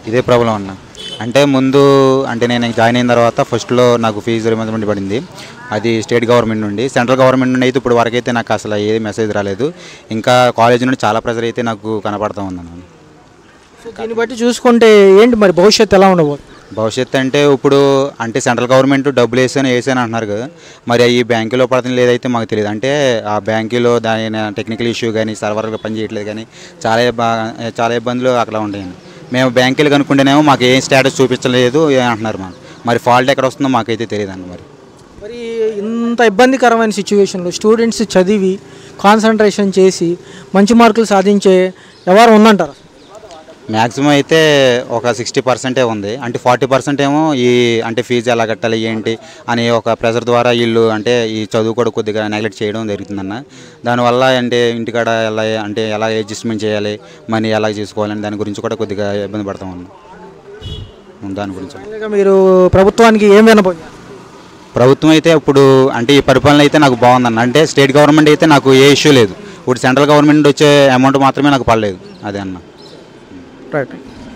ఇదే ప్రాబ్లం అన్న అంటే ముందు అంటే నేను జాయిన్ అయిన తర్వాత ఫస్ట్లో నాకు ఫీజు రిమెంబర్మెంట్ పడింది అది స్టేట్ గవర్నమెంట్ నుండి సెంట్రల్ గవర్నమెంట్ నుండి అయితే ఇప్పుడు వరకు అయితే నాకు అసలు ఏ మెసేజ్ రాలేదు ఇంకా కాలేజ్ నుండి చాలా ప్రెజర్ అయితే నాకు కనపడతా ఉందన్న సో దీన్ని బట్టి చూసుకుంటే ఏంటి మరి భవిష్యత్తు ఎలా ఉండబోతుంది భవిష్యత్తు అంటే ఇప్పుడు అంటే సెంట్రల్ గవర్నమెంట్ డబ్బులు వేసాను వేసాను అంటున్నారు కదా మరి ఈ బ్యాంకులో పడుతుంది లేదైతే మాకు తెలియదు అంటే ఆ బ్యాంకులో దాని టెక్నికల్ ఇష్యూ కానీ సర్వర్గా పని చేయట్లేదు కానీ చాలా బాగా చాలా ఇబ్బందులు అక్కడ ఉంటాయండి మేము బ్యాంకులు కనుక్కుంటేనేమో మాకు ఏం స్టేటస్ చూపించలేదు ఏ అంటున్నారు మాకు మరి ఫాల్ట్ ఎక్కడ వస్తుందో మాకైతే తెలియదండి మరి మరి ఇంత ఇబ్బందికరమైన సిచ్యువేషన్లో స్టూడెంట్స్ చదివి కాన్సన్ట్రేషన్ చేసి మంచి మార్కులు సాధించే ఎవరు ఉందంటారు మ్యాక్సిమం అయితే ఒక సిక్స్టీ పర్సెంటే ఉంది అంటే ఫార్టీ పర్సెంట్ ఏమో ఈ అంటే ఫీజు ఎలా కట్టాలి ఏంటి అని ఒక ప్రెజర్ ద్వారా వీళ్ళు అంటే ఈ చదువు కూడా కొద్దిగా నెగ్లెక్ట్ చేయడం జరుగుతుందన్న దానివల్ల అంటే ఇంటికాడ ఎలా అంటే ఎలా అడ్జస్ట్మెంట్ చేయాలి మనీ ఎలా చేసుకోవాలని దాని గురించి కూడా కొద్దిగా ఇబ్బంది పడతాం ఉన్నాం దాని గురించి ఫైనల్గా మీరు ప్రభుత్వానికి ఏం వినబోయారు ప్రభుత్వం అయితే ఇప్పుడు అంటే ఈ పరిపాలన అయితే నాకు బాగుందన్న అంటే స్టేట్ గవర్నమెంట్ అయితే నాకు ఏ ఇష్యూ లేదు ఇప్పుడు సెంట్రల్ గవర్నమెంట్ వచ్చే అమౌంట్ మాత్రమే నాకు పడలేదు అదే అన్న రైట్